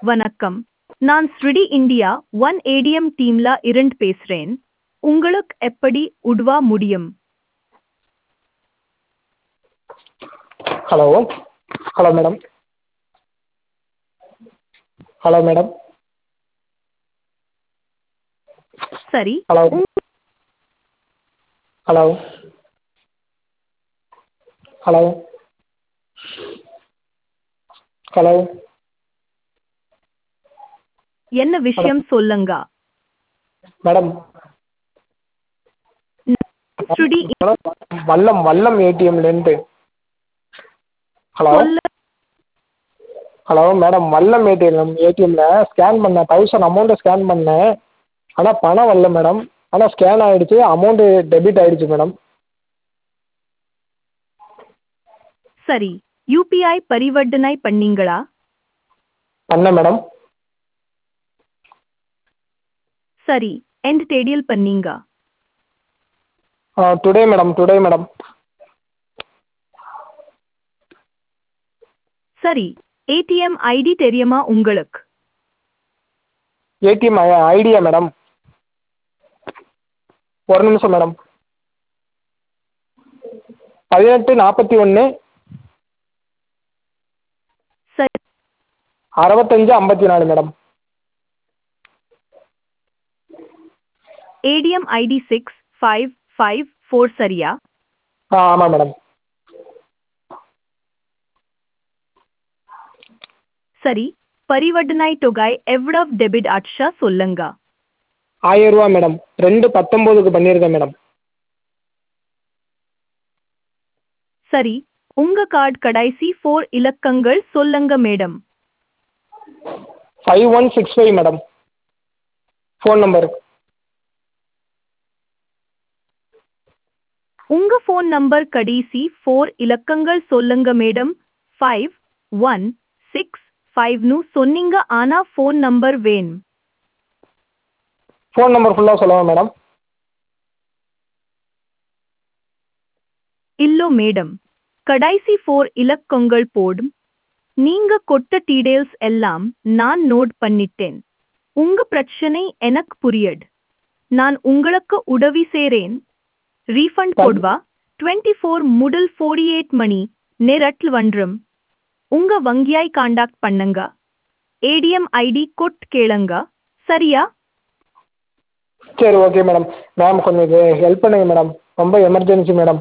வணக்கம் நான் ஸ்ருடி இந்தியா ஒன் ஏடிஎம் டீம்ல இருந்து பேசுறேன் உங்களுக்கு எப்படி உதவ முடியும் hello hello madam hello madam சரி ஹலோ ஹலோ ஹலோ ஹலோ என்ன விஷயம் சொல்லுங்க மேடம் ஸ்ருடி வல்லம் வல்லம் ஏடிஎம்லேருந்து ஹலோ சொல்ல ஹலோ மேடம் வல்லம் ஏடிஎம் ஏடிஎம்ல ஸ்கேன் பண்ணேன் தௌசண்ட் அமௌண்ட்டை ஸ்கேன் பண்ணேன் ஆனால் பணம் வரல மேடம் ஆனால் ஸ்கேன் ஆகிடுச்சு அமௌண்ட்டு டெபிட் ஆகிடுச்சு மேடம் சரி யூபிஐ பரிவர்த்தனை பண்ணீங்களா பண்ணேன் மேடம் சரி எந்த தேதியில் பண்ணீங்க டுடே மேடம் டுடே மேடம் சரி ஏடிஎம் ஐடி தெரியுமா உங்களுக்கு ஏடிஎம் ஐடியா மேடம் ஒரு நிமிஷம் மேடம் பதினெட்டு நாற்பத்தி ஒன்று சரி அறுபத்தஞ்சு ஐம்பத்தி நாலு madam ATM ID six five five four சரியா ஆ ஆமாம் மேடம் சரி பரிவர்த்தனை தொகை எவ்வளவு டெபிட் ஆச்சா சொல்லுங்க ஆயிரம் ரூபா மேடம் ரெண்டு பத்தொம்போதுக்கு பண்ணியிருக்கேன் மேடம் சரி உங்க கார்டு கடைசி ஃபோர் இலக்கங்கள் சொல்லுங்க madam five one six five madam phone number உங்க ஃபோன் நம்பர் கடைசி ஃபோர் இலக்கங்கள் சொல்லுங்க மேடம் ஃபைவ் ஒன் சிக்ஸ் ஃபைவ்னு சொன்னீங்க ஆனா ஃபோன் நம்பர் வேணும் ஃபோன் நம்பர் ஃபுல்லாக சொல்லவா மேடம் இல்லோ மேடம் கடைசி ஃபோர் இலக்கங்கள் போடும் நீங்க கொட்ட டீடைல்ஸ் எல்லாம் நான் நோட் பண்ணிட்டேன் உங்க பிரச்சனை எனக்கு புரியட் நான் உங்களுக்கு உதவி செய்றேன் ரீஃபண்ட் போடுவா டுவெண்ட்டி ஃபோர் முதல் ஃபோர்டி எயிட் மணி நேரத்தில் வந்துரும் உங்க வங்கியாய் காண்டாக்ட் பண்ணுங்க ஏடிஎம் ஐடி கொட் கேளுங்க சரியா சரி ஓகே மேடம் மேம் கொஞ்சம் இது ஹெல்ப் பண்ணுங்க மேடம் ரொம்ப எமர்ஜென்சி மேடம்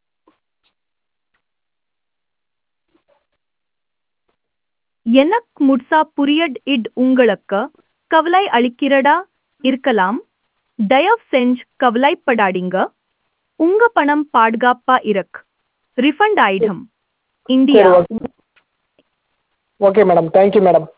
எனக்கு முட்சா புரியட் இட் உங்களுக்கு கவலை அளிக்கிறதா இருக்கலாம் தயவு செஞ்சு கவலைப்படாதீங்க உங்க பணம் பாதுகாப்பா இருக்கு ரிஃபண்ட் ஆயிடும் இந்தியா சரி okay okay madam thank you madam